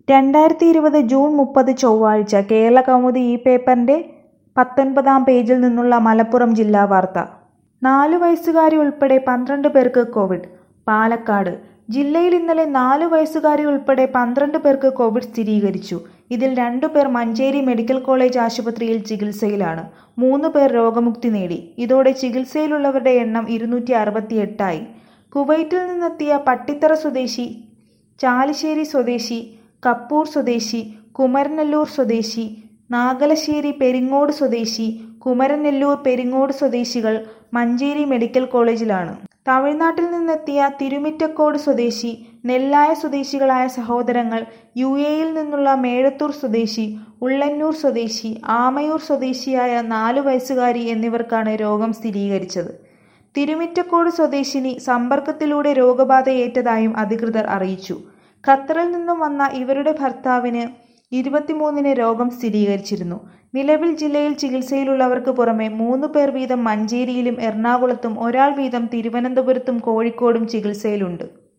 രണ്ടായിരത്തി ഇരുപത് ജൂൺ മുപ്പത് ചൊവ്വാഴ്ച കേരളകൗമുദി ഈ പേപ്പറിന്റെ പത്തൊൻപതാം പേജിൽ നിന്നുള്ള മലപ്പുറം ജില്ലാ വാർത്ത നാലു വയസ്സുകാരി ഉൾപ്പെടെ പന്ത്രണ്ട് പേർക്ക് കോവിഡ് പാലക്കാട് ജില്ലയിൽ ഇന്നലെ നാലു വയസ്സുകാരി ഉൾപ്പെടെ പന്ത്രണ്ട് പേർക്ക് കോവിഡ് സ്ഥിരീകരിച്ചു ഇതിൽ രണ്ടുപേർ മഞ്ചേരി മെഡിക്കൽ കോളേജ് ആശുപത്രിയിൽ ചികിത്സയിലാണ് മൂന്ന് പേർ രോഗമുക്തി നേടി ഇതോടെ ചികിത്സയിലുള്ളവരുടെ എണ്ണം ഇരുന്നൂറ്റി അറുപത്തിയെട്ടായി കുവൈറ്റിൽ നിന്നെത്തിയ പട്ടിത്തറ സ്വദേശി ചാലിശ്ശേരി സ്വദേശി കപ്പൂർ സ്വദേശി കുമരനെല്ലൂർ സ്വദേശി നാഗലശ്ശേരി പെരിങ്ങോട് സ്വദേശി കുമരനെല്ലൂർ പെരിങ്ങോട് സ്വദേശികൾ മഞ്ചേരി മെഡിക്കൽ കോളേജിലാണ് തമിഴ്നാട്ടിൽ നിന്നെത്തിയ തിരുമിറ്റക്കോട് സ്വദേശി നെല്ലായ സ്വദേശികളായ സഹോദരങ്ങൾ യു എയിൽ നിന്നുള്ള മേഴത്തൂർ സ്വദേശി ഉള്ളന്നൂർ സ്വദേശി ആമയൂർ സ്വദേശിയായ നാലു വയസ്സുകാരി എന്നിവർക്കാണ് രോഗം സ്ഥിരീകരിച്ചത് തിരുമിറ്റക്കോട് സ്വദേശിനി സമ്പർക്കത്തിലൂടെ രോഗബാധയേറ്റതായും അധികൃതർ അറിയിച്ചു ഖത്തറിൽ നിന്നും വന്ന ഇവരുടെ ഭർത്താവിന് ഇരുപത്തിമൂന്നിന് രോഗം സ്ഥിരീകരിച്ചിരുന്നു നിലവിൽ ജില്ലയിൽ ചികിത്സയിലുള്ളവർക്ക് പുറമെ മൂന്ന് പേർ വീതം മഞ്ചേരിയിലും എറണാകുളത്തും ഒരാൾ വീതം തിരുവനന്തപുരത്തും കോഴിക്കോടും ചികിത്സയിലുണ്ട്